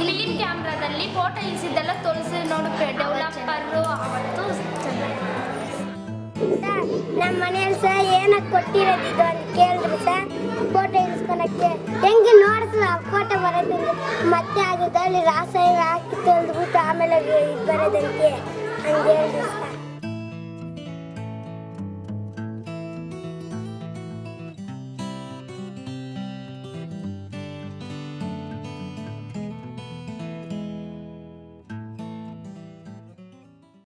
film ಕ್ಯಾಮ್ರಾದಲ್ಲಿ photo ಇಳಿಸಿದ್ದೆಲ್ಲ ತೋರಿಸಿ ನೋಡಕ್ಕೆ developer ಅವತ್ತು ಸರ್ ನಮ್ಮ ಮನೇಲಿ ಸರ್ ಏನಕ್ಕೆ ಕೊಟ್ಟಿರೋದು ಇದು ಅಂತ ಕೇಳಿದ್ರು ಸರ್ ಫೋಟೋ ಇಳಿಸ್ಕೊಳಕ್ಕೆ ಹೆಂಗೆ ನೋಡಿದ್ರು ಫೋಟೋ ಬರೋದಂಗೆ ಮತ್ತೆ ಅದರಲ್ಲಿ ರಾಸಾಯನ ಹಾಕಿ ತೊಳೆದ್ಬಿಟ್ಟು ಆಮೇಲೆ ಇದು ಬರೋದಂತೆ ಹಂಗೆ ಹೇಳಿದ್ರು ಸರ್